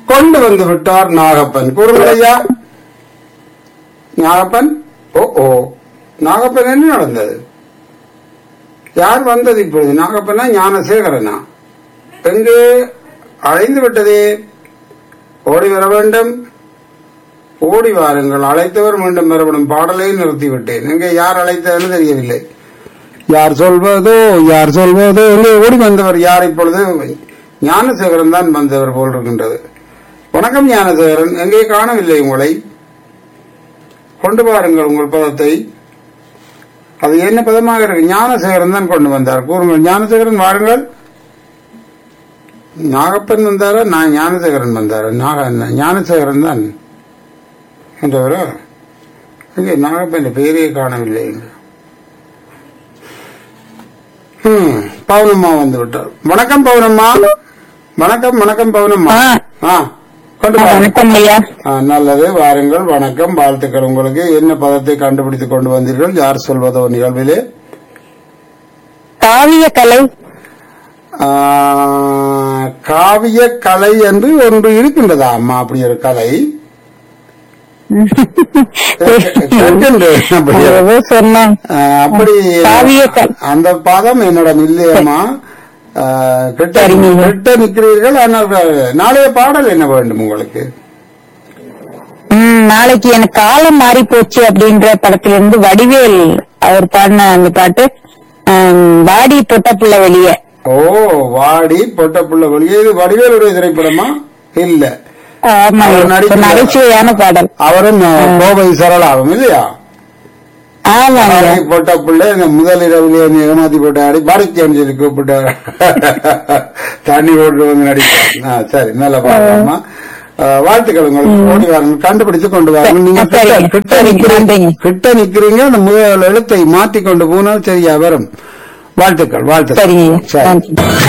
கொண்டு வந்து விட்டார் நாகப்பன் கூறுங்கள் ஐயா நாகப்பன் ஓ ஓ நாகப்பன் என்ன நடந்தது யார் வந்தது இப்பொழுது நாகப்பனா ஞானசேகரனா எங்கு அழைந்து விட்டதே ஓடி வர வேண்டும் ஓடி வாருங்கள் அழைத்தவர் மீண்டும் வரப்படும் பாடலை நிறுத்திவிட்டேன் இங்கே யார் அழைத்ததுன்னு தெரியவில்லை யார் சொல்வதோ யார் சொல்வதோ என்று ஓடி வந்தவர் யார் இப்பொழுது ஞானசேகரன் தான் வந்தவர் போல் இருக்கின்றது வணக்கம் ஞானசேகரன் எங்கே காணவில்லை உங்களை கொண்டு பாருங்கள் உங்கள் பதத்தை அது என்ன பதமாக இருக்கு ஞானசேகரன் தான் கொண்டு வந்தார் கூறுங்கள் ஞானசேகரன் வாருங்கள் நாகப்பன் வந்தாரா நான் ஞானசேகரன் வந்தாரா நாக ஞானசேகரன் தான் என்றவரா இங்கே நாகப்பன் பேரே காணவில்லை இங்கு. ம், பவுனம்மா வந்து விட்டார் வணக்கம் பவுனம்மா வணக்கம் வணக்கம் பவுனம்மா ஆ. ஆ கொண்டு ஆ, வாருங்கள். வணக்கம் ஐயா ஆ, நல்லது வாருங்கள் வணக்கம் வாழ்த்துக்கள் உங்களுக்கு என்ன பதத்தை கண்டுபிடித்துக் கொண்டு வந்தீர்கள் யார் சொல்வதோ நிகழ்விலே காவிய கலை ஆ, காவிய கலை என்று ஒன்று இருக்கின்றதா அம்மா அப்படி ஒரு கலை கேட்கின்றேன் அப்படி. ஏதோ சொன்னான் ஆ, அப்படி காவிய கலை. அந்த பதம் என்னிடம் இல்லையம்மா ஆ, கிட்ட சரிங்க. கிட்ட நிற்கிறீர்கள் ஆனால் நாளைய பாடல் என்ன வேண்டும் உங்களுக்கு ம், நாளைக்கு எனக்கு காலம் மாறி போச்சு அப்படின்ற படத்துல இருந்து வடிவேல் அவர் பாடின அந்த பாட்டு ம், வாடி பொட்ட புள்ள வெளியே ஓ வாடி பொட்ட புள்ள வெளியே இது வடிவேலுடைய திரைப்படமா இல்ல ஆமா அவர் நடிக்கிறார். நகைச்சுவையான பாடல் அவரும் அஹ், கோவை சரளாவும் இல்லையா ஆமாங்க வாடி பொட்ட புள்ள இந்த முதல் இரவுல என்னை ஏமாத்தி போட்டாடி பாடிக்கன்னு சொல்லி கூப்பிட்டார் தண்ணி ஓட்டு வந்து நடிப்பார் ஆ, சரி நல்ல பாடலாமா அஹ், வாழ்த்துக்கள் உங்களுக்கு ஓடி வாருங்கள் கண்டுபிடிச்சு கொண்டு வாருங்கள் நீங்க கிட்ட- சரிங்க. கிட்ட சரிங்க, நிக்கிறீங்க நன்றிங்க. கிட்ட நிக்கிறீங்க அந்த முதல் எழுத்தை மாத்தி கொண்டு போனால் சரியா வரும் வாழ்த்துக்கள் வாழ்த்துக்கள் சரிங்க சரி நன்றி